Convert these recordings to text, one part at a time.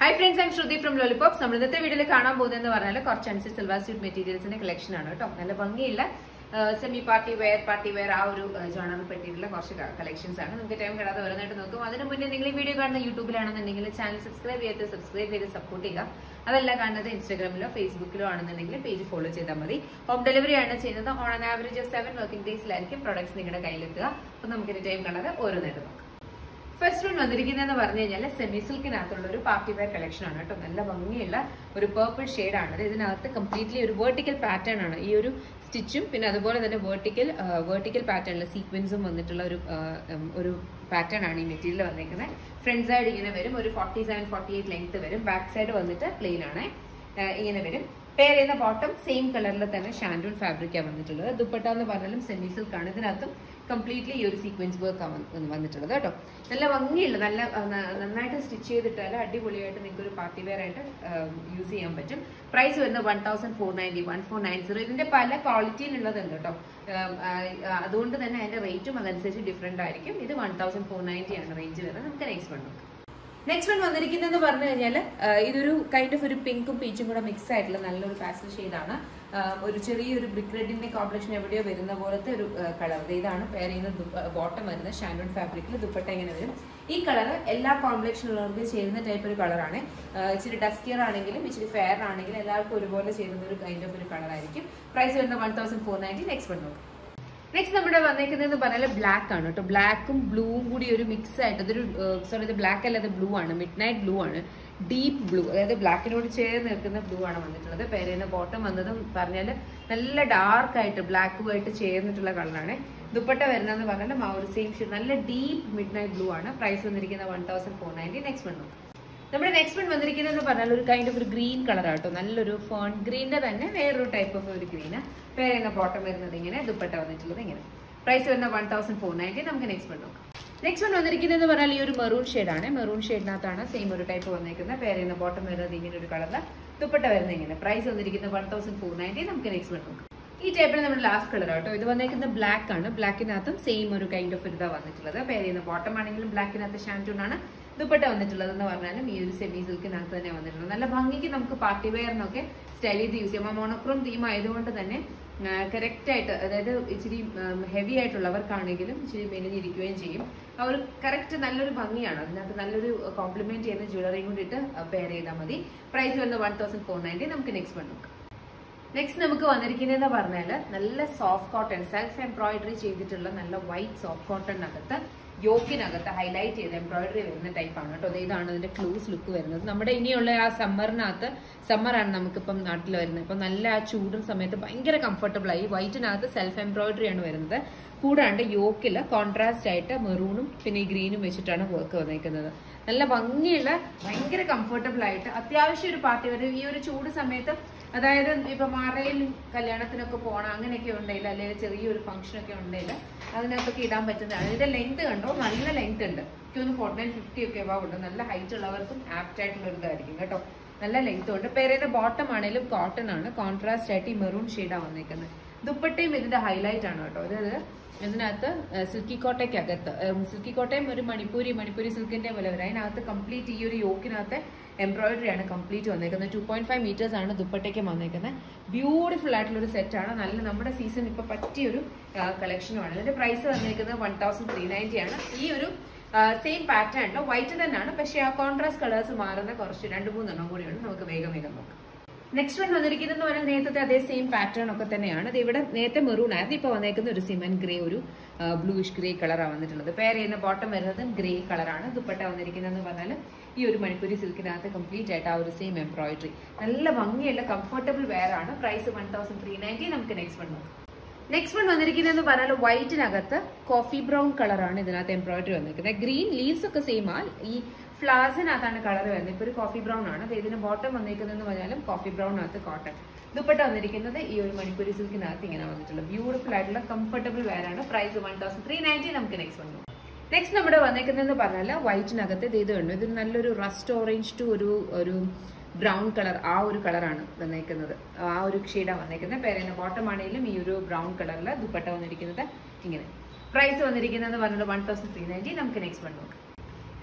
hi friends I'm Shruti from Lollipops നമ്മൾ ഇന്നത്തെ വീഡിയോയിൽ കാണാൻ പോകുന്നതെന്ന് പറഞ്ഞാൽ കുറച്ച് അൻസി സിൽവർ സ്യൂട്ട് മെറ്റീരിയൽസിന്റെ കളക്ഷൻ ആണ് കേട്ടോ നല്ല ഭംഗിയുള്ള semi party wear party wear ആ ഒരു ജോണറിൽ പറ്റിയിട്ടുള്ള കുറച്ച് കളക്ഷൻസ് ആണ് നമുക്ക് ടൈം കിടാതെ ഓരോന്നായിട്ട് നോക്കും അതിന് മുന്നേ നിങ്ങൾ ഈ വീഡിയോ കാണുന്ന യൂട്യൂബിലാണെന്നുണ്ടെങ്കിൽ ചാനൽ സബ്സ്ക്രൈബ് ചെയ്ത് സബ്സ്ക്രൈബ് ചെയ്ത് സപ്പോർട്ട് ചെയ്യുക അതല്ല കാണുന്നത് ഇൻസ്റ്റാഗ്രാമിലോ ഫേസ്ബുക്കിലോ ആണെന്നുണ്ടെങ്കിൽ പേജ് ഫോളോ ചെയ്താൽ മതി ഹോം ഡെലിവറി ആണ് ചെയ്യുന്നത് on an average seven working ഡേയ്സിലായിരിക്കും പ്രോഡക്ട്സ് നിങ്ങളുടെ കയ്യിലെത്തുക അപ്പൊ നമുക്ക് ടൈം കാണാതെ ഓരോന്നായിട്ട് നോക്കാം ഫസ്റ്റ് വൺ വന്നിരിക്കുന്നതെന്ന് പറഞ്ഞു കഴിഞ്ഞാൽ സെമി സിൽക്കിനകത്തുള്ള ഒരു പാർട്ടി വെയർ കളക്ഷൻ ആണ് കേട്ടോ നല്ല ഭംഗിയുള്ള ഒരു പേർപ്പിൾ ഷെയ്ഡ് ആണ് ഇതിനകത്ത് കംപ്ലീറ്റ്ലി ഒരു വേർട്ടിക്കൽ പാറ്റേൺ ആണ് ഈ ഒരു സ്റ്റിച്ചും പിന്നെ അതുപോലെ തന്നെ വേർട്ടിക്കൽ വേർട്ടിക്കൽ പാറ്റേണിൽ സീക്വൻസും വന്നിട്ടുള്ള ഒരു ആ, ഉം, ഒരു പാറ്റേൺ ആണ് ഈ മെറ്റീരിയൽ വന്നിരിക്കുന്നത് ഫ്രണ്ട് സൈഡ് ഇങ്ങനെ വരും ഒരു forty seven forty eight length വരും ബാക്ക് സൈഡ് വന്നിട്ട് പ്ലെയിൻ ആണ് ആ, ഇങ്ങനെ വരും പെയർ ചെയ്യുന്ന ബോട്ടം സെയിം കളറിൽ തന്നെ ഷാൻഡൂൺ ഫാബ്രിക്കാണ് വന്നിട്ടുള്ളത് ദുപ്പട്ട എന്ന് പറഞ്ഞാലും സെമി സിൽക്ക് ആണ് ഇതിനകത്തും കംപ്ലീറ്റ്ലി ഈ ഒരു സീക്വൻസ് വർക്ക് ആണ് വന്നിട്ടുള്ളത് കേട്ടോ നല്ല ഭംഗിയുള്ള നല്ല ആ, ന- നന്നായിട്ട് സ്റ്റിച്ച് ചെയ്തിട്ടാൽ അടിപൊളിയായിട്ട് നിങ്ങൾക്ക് ഒരു പാർട്ടി വെയർ ആയിട്ട് യൂസ് ചെയ്യാൻ പറ്റും പ്രൈസ് വരുന്നത് one thousand four ninety one four nine zero ഇതിന്റെ പല ക്വാളിറ്റിയിലുള്ളതുണ്ട് കേട്ടോ ഉം, ആ, ആ, അതുകൊണ്ട് തന്നെ അതിന്റെ റേറ്റും അതനുസരിച്ച് ഡിഫറെന്റ് ആയിരിക്കും ഇത് വൺ തൗസൻഡ് ഫോർ നയൻറ്റി ആണ് റേഞ്ച് വരുന്നത് നമുക്ക് നെക്സ്റ്റ് വൺ നോക്കാം നെക്സ്റ്റ് വൺ വന്നിരിക്കുന്നതെന്ന് പറഞ്ഞു കഴിഞ്ഞാൽ ഇതൊരു കൈൻഡ് ഓഫ് ഒരു പിങ്കും പീച്ചും കൂടെ മിക്സ് ആയിട്ടുള്ള നല്ലൊരു പാസ്റ്റൽ ഷെയ്ഡാണ് ഒരു ചെറിയൊരു ബ്രിക്ക് റെഡിന്റെ കോമ്പിനേഷൻ എവിടെയോ വരുന്ന പോലത്തെ ഒരു കളർ ഇതാണ് പെയർ ചെയ്യുന്ന ബോട്ടം വരുന്നത് ഷാൻഡോൺ ഫാബ്രിക്കിൽ ദുപ്പട്ട ഇങ്ങനെ വരും ഈ കളർ എല്ലാ കോംപ്ലക്ഷനുള്ളവർക്ക് ചേരുന്ന ടൈപ്പ് ഒരു കളറാണ് ഇച്ചിരി ഡസ്കിയർ ആണെങ്കിലും ഇച്ചിരി ഫെയർ ആണെങ്കിലും എല്ലാവർക്കും ഒരുപോലെ ചേരുന്ന ഒരു കൈൻഡ് ഓഫ് ഒരു കളറായിരിക്കും പ്രൈസ് വരുന്നത് one thousand four ninety next one നോക്കാം നെക്സ്റ്റ് നമ്മുടെ വന്നേക്കുന്നതെന്ന് പറഞ്ഞാൽ ബ്ലാക്ക് ആണ് കേട്ടോ ബ്ലാക്കും ബ്ലൂവും കൂടി ഒരു മിക്സ് ആയിട്ട് ഇതൊരു സോറി ഇത് ബ്ലാക്ക് അല്ല ഇത് ബ്ലൂ ആണ് മിഡ് നൈറ്റ് ബ്ലൂ ആണ് ഡീപ്പ് ബ്ലൂ അതായത് ബ്ലാക്കിനോട് ചേർന്ന് നിൽക്കുന്ന ബ്ലൂ ആണ് വന്നിട്ടുള്ളത് പേരേന്ന് ബോട്ടം വന്നതും പറഞ്ഞാൽ നല്ല ഡാർക്ക് ആയിട്ട് ബ്ലാക്കുമായിട്ട് ചേർന്നിട്ടുള്ള കളറാണ് ദുപ്പട്ട വരുന്നതെന്ന് പറഞ്ഞാൽ ആ ഒരു സെയിം ഷെയ്ഡ് നല്ല ഡീപ്പ് മിഡ് നൈറ്റ് ബ്ലൂ ആണ് പ്രൈസ് വന്നിരിക്കുന്നത് one thousand four ninety next one നോക്കാം നമ്മുടെ നെക്സ്റ്റ് വൺ വന്നിരിക്കുന്നതെന്ന് പറഞ്ഞാൽ ഒരു കൈൻഡ് ഓഫ് ഒരു ഗ്രീൻ കളർ ആട്ടോ നല്ലൊരു ഫോൺ ഗ്രീനിന്റെ തന്നെ വേറൊരു ടൈപ്പ് ഓഫ് ഒരു ഗ്രീന് പേരുന്ന ബോട്ടം വരുന്നത് ഇങ്ങനെ ദുപ്പട്ട വന്നിട്ടുള്ളത് ഇങ്ങനെ പ്രൈസ് വരുന്ന വൺ തൗസൻഡ് ഫോർ നയൻറ്റി നമുക്ക് നെക്സ്റ്റ് വൺ നോക്കാം നെക്സ്റ്റ് വൺ വന്നിരിക്കുന്നതെന്ന് പറഞ്ഞാൽ ഈ ഒരു മെറൂൺ ആണ് മെറൂൺ ഷെയ്ഡിനകത്താണ് സെയിം ഒരു ടൈപ്പ് വന്നിരിക്കുന്നത് പേരുന്ന ബോട്ടം വരുന്നത് ഇങ്ങനെ ഒരു കളറിൽ ദുപ്പട്ട വരുന്നത് ഇങ്ങനെ പ്രൈസ് വന്നിരിക്കുന്നത് വൺ തൗസൻഡ് ഫോർ നയൻറ്റി നമുക്ക് നെക്സ്റ്റ് വൺ നോക്കാം ഈ ടൈപ്പിൽ നമ്മുടെ ലാസ്റ്റ് കളർ ആട്ടോ ഇത് വന്നേക്കുന്നത് ബ്ലാക്ക് ആണ് ബ്ലാക്കിനകത്തും സെയിം ഒരു കൈൻഡ് ഓഫ് ഇതാ വന്നിട്ടുള്ളത് പേര് ചെയ്യുന്ന ബോട്ടം ആണെങ്കിലും ബ്ലാക്കിനകത്ത് ഷാൻറ്റൂൺ ആണ് ദുപ്പട്ട വന്നിട്ടുള്ളത് എന്ന് പറഞ്ഞാലും ഈ ഒരു സെമി സിൽക്കിനകത്ത് തന്നെ വന്നിട്ടുള്ളത് നല്ല ഭംഗിക്ക് നമുക്ക് പാർട്ടി വെയറിനൊക്കെ സ്റ്റൈൽ ചെയ്ത് യൂസ് ചെയ്യാം ആ മോണോക്രോം തീം ആയതുകൊണ്ട് തന്നെ കറക്റ്റ് ആയിട്ട് അതായത് ഇച്ചിരി ഹെവി ആയിട്ടുള്ളവർക്കാണെങ്കിലും ഇച്ചിരി മെലിഞ്ഞിരിക്കുകയും ചെയ്യും ആ ഒരു കറക്റ്റ് നല്ലൊരു ഭംഗിയാണ് അതിനകത്ത് നല്ലൊരു കോംപ്ലിമെന്റ് ചെയ്യുന്ന ജ്വല്ലറിയും കൂടിയിട്ട് പെയർ ചെയ്താൽ മതി പ്രൈസ് വരുന്നത് വൺ തൗസൻഡ് ഫോർ നയൻറ്റി നമുക്ക് നെക്സ്റ്റ് വൺ നോക്കാം നെക്സ്റ്റ് നമുക്ക് വന്നിരിക്കുന്നതെന്ന് പറഞ്ഞാൽ നല്ല സോഫ്റ്റ് കോട്ടൺ സെൽഫ് എംബ്രോയിഡറി ചെയ്തിട്ടുള്ള നല്ല വൈറ്റ് സോഫ്റ്റ് കോട്ടണിനകത്ത് യോക്കിനകത്ത് ഹൈലൈറ്റ് ചെയ്ത് എംബ്രോയിഡറി വരുന്ന ടൈപ്പാണ് കേട്ടോ ദേ ഇതാണ് ഇതിന്റെ ക്ലൂസ് ലുക്ക് വരുന്നത് നമ്മുടെ ഇനിയുള്ള ആ സമ്മറിനകത്ത് സമ്മറാണ് നമുക്കിപ്പം നാട്ടിൽ വരുന്നത് ഇപ്പം നല്ല ആ ചൂടും സമയത്ത് ഭയങ്കര കംഫർട്ടബിൾ ആയി വൈറ്റിനകത്ത് സെൽഫ് എംബ്രോയിഡറി ആണ് വരുന്നത് കൂടാണ്ട് യോക്കിൽ കോൺട്രാസ്റ്റ് ആയിട്ട് മെറൂണും പിന്നെ ഈ ഗ്രീനും വെച്ചിട്ടാണ് വർക്ക് വന്നേക്കുന്നത് നല്ല ഭംഗിയുള്ള ഭയങ്കര കംഫർട്ടബിൾ ആയിട്ട് അത്യാവശ്യം ഒരു പാർട്ടി വരും ഈ ഒരു ചൂട് സമയത്ത് അതായത് ഇപ്പൊ മറയിൽ കല്യാണത്തിനൊക്കെ പോകണം അങ്ങനെയൊക്കെ ഉണ്ടെങ്കിൽ അല്ലെങ്കിൽ ചെറിയൊരു ഫംഗ്ഷൻ ഒക്കെ ഉണ്ടെങ്കിൽ അതിനകത്തൊക്കെ ഇടാൻ പറ്റുന്നതാണ് ഇതിന്റെ ലെങ്ത് കണ്ടോ നല്ല ലെങ്ത് ഉണ്ട് എനിക്കൊന്ന് ഫോർട്ടി നയൻ ഫിഫ്റ്റി ഒക്കെ അബവ് ഉണ്ട് നല്ല ഹൈറ്റ് ഉള്ളവർക്കും ആപ്റ്റ് ആയിട്ടുള്ള ഒരു ഇതായിരിക്കും കേട്ടോ നല്ല ലെങ്ത് ഉണ്ട് പേരേന്റെ ബോട്ടം ആണെങ്കിലും കോട്ടൺ ആണ് കോൺട്രാസ്റ്റ് ആയിട്ട് ഈ മെറൂൺ ഷെയ്ഡാണ് വന്നിരിക്കുന്നത് ദുപ്പട്ടയും ഇതിന്റെ ഹൈലൈറ്റ് ആണ് കേട്ടോ അതായത് ഇതിനകത്ത് സിൽക്കി കോട്ടയ്ക്കകത്ത് സിൽക്കി കോട്ടയും ഒരു മണിപ്പൂരി മണിപ്പൂരി സിൽക്കിന്റെ പോലെ വരും അതിനകത്ത് കംപ്ലീറ്റ് ഈ ഒരു യോക്കിനകത്ത് എംബ്രോയിഡറി ആണ് കംപ്ലീറ്റ് വന്നേക്കുന്നത് ടു പോയിന്റ് ഫൈവ് മീറ്റേഴ്സ് ആണ് ദുപ്പട്ടയ്ക്ക് വന്നേക്കുന്നത് ബ്യൂട്ടിഫുൾ ആയിട്ടുള്ള ഒരു സെറ്റ് ആണ് നല്ല നമ്മുടെ സീസൺ ഇപ്പൊ പറ്റിയൊരു കളക്ഷനുമാണ് ഇതിന്റെ പ്രൈസ് വന്നേക്കുന്നത് വൺ തൗസൻഡ് ത്രീ നയൻറ്റി ആണ് ഈ ഒരു സെയിം പാറ്റേണിലോ വൈറ്റ് തന്നെയാണ് പക്ഷേ ആ കോൺട്രാസ്റ്റ് കളേഴ്സ് മാറുന്ന കുറച്ച് രണ്ട് മൂന്നെണ്ണം കൂടിയുണ്ട് നമുക്ക് വേഗം വേഗം നോക്കാം നെക്സ്റ്റ് വൺ വന്നിരിക്കുന്നത് പറഞ്ഞാൽ നേരത്തെ അതേ സെയിം പാറ്റേൺ ഒക്കെ തന്നെയാണ് ഇത് ഇവിടെ നേരത്തെ മെറൂൺ ആയിരുന്നു ഇപ്പൊ വന്നേക്കുന്ന ഒരു സിമൻ ഗ്രേ ഒരു ബ്ലൂയിഷ് ഗ്രേ കളറാണ് വന്നിട്ടുള്ളത് പേര് ചെയ്യുന്ന ബോട്ടം വരുന്നത് ഗ്രേ കളറാണ് ദുപ്പട്ട വന്നിരിക്കുന്നതെന്ന് പറഞ്ഞാൽ ഈ ഒരു മണിപ്പൂരി സിൽക്കിനകത്ത് കംപ്ലീറ്റ് ആയിട്ട് ആ ഒരു സെയിം എംബ്രോയിഡറി നല്ല ഭംഗിയുള്ള കംഫർട്ടബിൾ വെയർ ആണ് price one thousand three ninety നമുക്ക് നെക്സ്റ്റ് വൺ നോക്കാം നെക്സ്റ്റ് വൺ വന്നിരിക്കുന്നതെന്ന് പറഞ്ഞാൽ വൈറ്റിനകത്ത് കോഫി ബ്രൗൺ കളറാണ് ഇതിനകത്ത് എംബ്രോയിഡറി വന്നിരിക്കുന്നത് ഗ്രീൻ ലീവ്സ് ഒക്കെ സെയിം ആ ഈ ഫ്ലവേഴ്സിനകത്താണ് കളർ വരുന്നത് ഇപ്പൊ ഒരു കോഫി ബ്രൗൺ ആണ് അപ്പൊ ഇതിന് ബോട്ടം വന്നിരിക്കുന്നതെന്ന് പറഞ്ഞാലും കോഫി ബ്രൗണിനകത്ത് കോട്ടൺ ദുപ്പട്ട വന്നിരിക്കുന്നത് ഈ ഒരു മണിപ്പൂരി സിൽക്കിനകത്ത് ഇങ്ങനെ വന്നിട്ടുള്ള ബ്യൂട്ടിഫുൾ ആയിട്ടുള്ള കംഫർട്ടബിൾ വെയർ ആണ് price one thousand three ninety നമുക്ക് നെക്സ്റ്റ് വന്നു നെക്സ്റ്റ് നമ്മുടെ വന്നേക്കുന്നതെന്ന് പറഞ്ഞാൽ വൈറ്റിനകത്ത് ഇത് ഇത് കണ്ടു ഇത് നല്ലൊരു റസ്റ്റ് ഓറഞ്ച് ടു ഒരു ഒരു ബ്രൗൺ കളർ ആ ഒരു കളറാണ് വന്നേക്കുന്നത് ആ ഒരു ഷെയ്ഡാണ് വന്നേക്കുന്നത് പേരുന്ന ബോട്ടം ആണെങ്കിലും ഈ ഒരു ബ്രൗൺ കളറിൽ ദുപ്പട്ട വന്നിരിക്കുന്നത് ഇങ്ങനെ പ്രൈസ് വന്നിരിക്കുന്നത് പറഞ്ഞത് വൺ തൗസൻഡ് ത്രീ നയൻറ്റി നമുക്ക് നെക്സ്റ്റ് വൺ നോക്കാം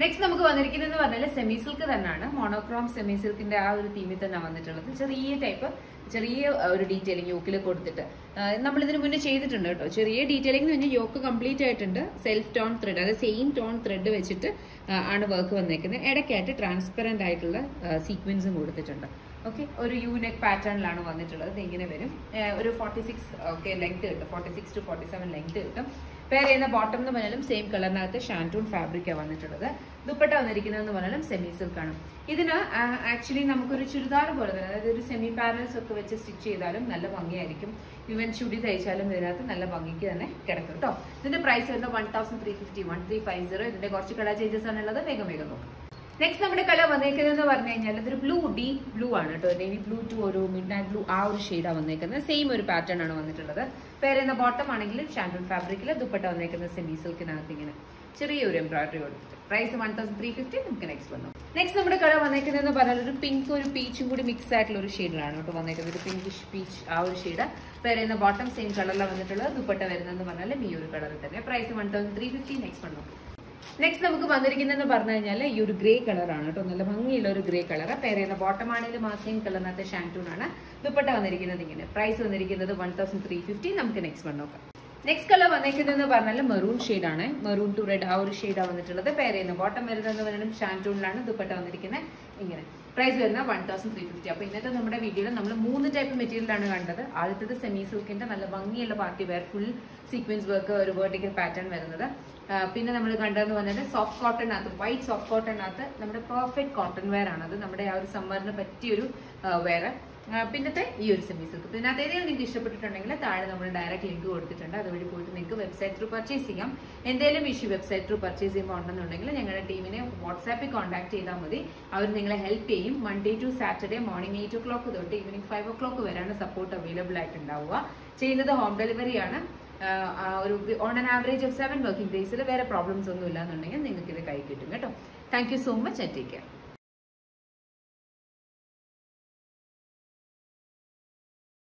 നെക്സ്റ്റ് നമുക്ക് വന്നിരിക്കുന്നതെന്ന് പറഞ്ഞാൽ സെമി സിൽക്ക് തന്നെയാണ് മോണോക്രോം സെമി സിൽക്കിന്റെ ആ ഒരു തീമിൽ തന്നെ വന്നിട്ടുള്ളത് ചെറിയ ടൈപ്പ് ചെറിയ ഒരു ഡീറ്റെയിലിംഗ് യോക്കിൽ കൊടുത്തിട്ട് നമ്മൾ ഇതിന് മുന്നേ ചെയ്തിട്ടുണ്ട് കേട്ടോ ചെറിയ ഡീറ്റെയിലിംഗ് എന്ന് പറഞ്ഞാൽ യോക്ക് കംപ്ലീറ്റ് ആയിട്ടുണ്ട് സെൽഫ് ടോൺ ത്രെഡ് അതായത് സെയിം ടോൺ ത്രെഡ് വെച്ചിട്ട് ആ, ആണ് വർക്ക് വന്നേക്കുന്നത് ഇടയ്ക്കായിട്ട് ട്രാൻസ്പെറന്റ് ആയിട്ടുള്ള സീക്വൻസും കൊടുത്തിട്ടുണ്ട് ഓക്കെ ഒരു യൂനെക് പാറ്റേണിലാണ് വന്നിട്ടുള്ളത് ഇത് ഇങ്ങനെ വരും ആ, ഒരു ഫോർട്ടി സിക്സ് ഓക്കെ ലെങ്ത് കിട്ടും forty six to forty seven length കിട്ടും പേർ ചെയ്യുന്ന ബോട്ടം എന്ന് പറഞ്ഞാലും സെയിം കളറിനകത്ത് ഷാൻറ്റൂൺ ഫാബ്രിക്കാണ് വന്നിട്ടുള്ളത് ദുപ്പട്ട വന്നിരിക്കുന്നതെന്ന് പറഞ്ഞാലും സെമി സിൽക്ക് ആണ് ഇതിന് ആക്ച്വലി നമുക്കൊരു ചുരിദാർ പോലെ തന്നെ അതായത് ഒരു സെമി പാനൽസ് ഒക്കെ വെച്ച് സ്റ്റിച്ച് ചെയ്താലും നല്ല ഭംഗിയായിരിക്കും ഇവൻ ചുടി തയ്ച്ചാലും ഇതിനകത്ത് നല്ല ഭംഗിക്ക് തന്നെ കിടക്കും കേട്ടോ ഇതിന്റെ പ്രൈസ് വരുന്നത് one thousand three fifty one three five zero ഇതിന്റെ കുറച്ച് കളർ ചേഞ്ചസ് ആണുള്ളത് വേഗം വേഗം നോക്കാം നെക്സ്റ്റ് നമ്മുടെ കളർ വന്നേക്കുന്നത് പറഞ്ഞു കഴിഞ്ഞാൽ ഇതൊരു ബ്ലൂ ഡീപ് ബ്ലൂ ആണ് കേട്ടോ നേവി ബ്ലൂ ടു ഒരു മിഡ് നൈറ്റ് ബ്ലൂ ആ ഒരു ഷെയ്ഡാണ് വന്നേക്കുന്നത് സെയിം ഒരു പാറ്റേൺ ആണ് വന്നിട്ടുള്ളത് പേരുന്ന ബോട്ടം ആണെങ്കിലും ഷാൻഡൂൺ ഫാബ്രിക്കിൽ ദുപ്പട്ട വന്നേക്കുന്നത് സെമി സിൽക്കിനകത്ത് ഇങ്ങനെ ചെറിയൊരു എംബ്രോയിഡറി കൊടുത്തിട്ട് price one thousand three fifty നമുക്ക് നെക്സ്റ്റ് വന്നു നെക്സ്റ്റ് നമ്മുടെ കളർ വന്നേക്കുന്നതെന്ന് പറഞ്ഞാൽ ഒരു പിങ്ക് ഒരു പീച്ചും കൂടി മിക്സ് ആയിട്ടുള്ള ഒരു ഷെയ്ഡിലാണ് കേട്ടോ വന്നേക്കുന്നത് ഒരു പിങ്കിഷ് പീച്ച് ആ ഒരു ഷെയ്ഡ് പേരുന്ന ബോട്ടം സെയിം കളറിലാണ് വന്നിട്ടുള്ളത് ദുപ്പട്ട വരുന്നതെന്ന് പറഞ്ഞാൽ ഈ ഒരു കളറിൽ തന്നെ price one thousand three fifty next വന്നു നെക്സ്റ്റ് നമുക്ക് വന്നിരിക്കുന്നതെന്ന് പറഞ്ഞു കഴിഞ്ഞാൽ ഈ ഒരു ഗ്രേ കളറാണ് കേട്ടോ നല്ല ഭംഗിയുള്ള ഒരു ഗ്രേ കളർ പേരുന്ന ബോട്ടം ആണെങ്കിലും ആ സെയിം കളറിനകത്ത് ഷാൻറ്റൂൺ ആണ് ദുപ്പട്ട വന്നിരിക്കുന്നത് ഇങ്ങനെ പ്രൈസ് വന്നിരിക്കുന്നത് വൺ തൗസൻഡ് ത്രീ ഫിഫ്റ്റി നമുക്ക് നെക്സ്റ്റ് വൺ നോക്കാം നെക്സ്റ്റ് കളർ വന്നിരിക്കുന്നത് പറഞ്ഞാൽ മെറൂൺ ആണ് മെറൂൺ ടു റെഡ് ആ ഒരു ഷെയ്ഡാണ് വന്നിട്ടുള്ളത് പേരുന്ന ബോട്ടം വരുന്നത് പറഞ്ഞാലും ഷാൻറ്റൂണിലാണ് ദുപ്പട്ട വന്നിരിക്കുന്നത് ഇങ്ങനെ പ്രൈസ് വരുന്ന വൺ തൗസൻഡ് ത്രീ ഫിഫ്റ്റി അപ്പോൾ ഇന്നത്തെ നമ്മുടെ വീഡിയോയിൽ നമ്മൾ മൂന്ന് ടൈപ്പ് മെറ്റീരിയലാണ് കണ്ടത് ആദ്യത്തേത് സെമി സിൽക്കിന്റെ നല്ല ഭംഗിയുള്ള party wear full sequence work ഒരു വേർട്ടിക്കൽ പാറ്റേൺ വരുന്നത് ആ, പിന്നെ നമ്മൾ കണ്ടതെന്ന് പറഞ്ഞാൽ സോഫ്റ്റ് കോട്ടണിനകത്ത് വൈറ്റ് സോഫ്റ്റ് കോട്ടണിനകത്ത് നമ്മുടെ പെർഫെക്റ്റ് കോട്ടൺ വെയർ ആണ് അത് നമ്മുടെ ആ ഒരു സമ്മറിന് പറ്റിയൊരു വെയർ പിന്നത്തെ ഈ ഒരു സെമി സിൽക്ക് ഇതിനകത്ത് ഏതെങ്കിലും നിങ്ങൾക്ക് ഇഷ്ടപ്പെട്ടിട്ടുണ്ടെങ്കിൽ താഴെ നമ്മൾ ഡയറക്റ്റ് ലിങ്ക് കൊടുത്തിട്ടുണ്ട് അതുവഴി പോയിട്ട് നിങ്ങൾക്ക് വെബ്സൈറ്റ് ത്രൂ പർച്ചേസ് ചെയ്യാം എന്തെങ്കിലും ഇഷ്യൂ വെബ്സൈറ്റ് ത്രൂ പർച്ചേസ് ചെയ്യുമ്പോൾ ഉണ്ടെന്നുണ്ടെങ്കിൽ ഞങ്ങളുടെ ടീമിനെ വാട്സാപ്പിൽ കോൺടാക്ട് ചെയ്താൽ മതി അവർ നിങ്ങളെ ഹെൽപ്പ് ചെയ്യും Monday to Saturday morning eight o'clock തൊട്ട് ഈവനിങ് ഫൈവ് ഒ ക്ലോക്ക് വരെയാണ് സപ്പോർട്ട് അവൈലബിൾ ആയിട്ടുണ്ടാവുക ചെയ്യുന്നത് ഹോം ഡെലിവറി ആണ് ആഹ് ആ ഒരു on an average of seven working ഡേയ്സിൽ വേറെ പ്രോബ്ലംസ് ഒന്നും ഇല്ലാന്നുണ്ടെങ്കിൽ നിങ്ങൾക്ക് ഇത് കൈ കിട്ടും കേട്ടോ thank you so much take care